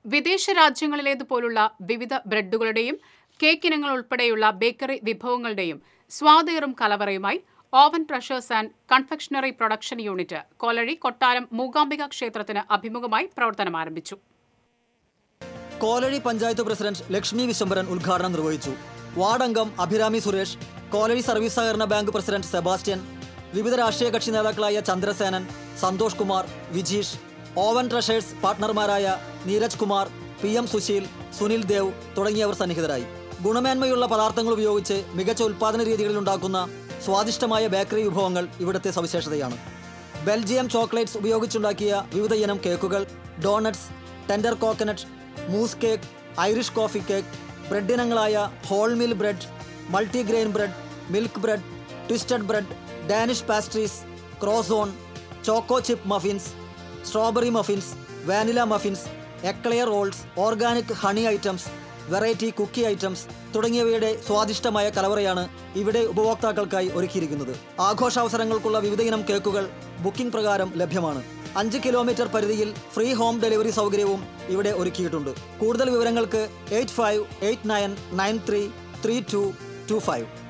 വിദേശ രാജ്യങ്ങളിലേതുപോലുള്ള വിവിധ ബ്രെഡുകളുടെയും കേക്ക് ഇനങ്ങൾ ഉൾപ്പെടെയുള്ള ബേക്കറി വിഭവങ്ങളുടെയും സ്വാദേറും കലവറയുമായി oven treasures and confectionery production unit Kolazhy Kottaram Mookambika ക്ഷേത്രത്തിന് അഭിമുഖമായി പ്രവർത്തനം ആരംഭിച്ചു കോലഴി പഞ്ചായത്ത് പ്രസിഡന്റ് ലക്ഷ്മി വിശ്വംഭരൻ ഉദ്ഘാടനം നിർവഹിച്ചു വാർഡംഗം അഭിരാമി സുരേഷ് കോലഴി സർവീസ് സഹകരണ ബാങ്ക് പ്രസിഡന്റ് സെബാസ്റ്റ്യൻ വിവിധ രാഷ്ട്രീയ കക്ഷി നേതാക്കളായ ചന്ദ്രസേനൻ സന്തോഷ് കുമാർ വിജീഷ് ഓവൻ ട്രഷേഴ്സ് പാർട്ട്ണർമാരായ നീരജ് കുമാർ പി എം സുശീൽ സുനിൽ ദേവ് തുടങ്ങിയവർ സന്നിഹിതരായി ഗുണമേന്മയുള്ള പദാർത്ഥങ്ങൾ ഉപയോഗിച്ച് മികച്ച ഉൽപ്പാദന രീതികളിൽ ഉണ്ടാക്കുന്ന സ്വാദിഷ്ടമായ ബേക്കറി വിഭവങ്ങൾ ഇവിടുത്തെ സവിശേഷതയാണ് ബെൽജിയം ചോക്ലേറ്റ്സ് ഉപയോഗിച്ചുണ്ടാക്കിയ വിവിധ ഇനം കേക്കുകൾ donuts tender coconut mousse cake Irish coffee cake bread ഇനങ്ങളായ whole meal bread multigrain bread milk bread twisted bread Danish pastries croissant choco chip muffins strawberry muffins vanilla muffins eclair rolls organic honey items variety cookie items തുടങ്ങിയവയുടെ സ്വാദിഷ്ടമായ കലവറയാണ് ഇവിടെ ഉപഭോക്താക്കൾക്കായി ഒരുക്കിയിരിക്കുന്നത് ആഘോഷാവസരങ്ങൾക്കുള്ള വിവിധ ഇനം കേക്കുകൾ booking പ്രകാരം ലഭ്യമാണ് അഞ്ച് കിലോമീറ്റർ പരിധിയിൽ ഫ്രീ ഹോം ഡെലിവറി സൗകര്യവും ഇവിടെ ഒരുക്കിയിട്ടുണ്ട് കൂടുതൽ വിവരങ്ങൾക്ക് eight five eight nine nine three three two two five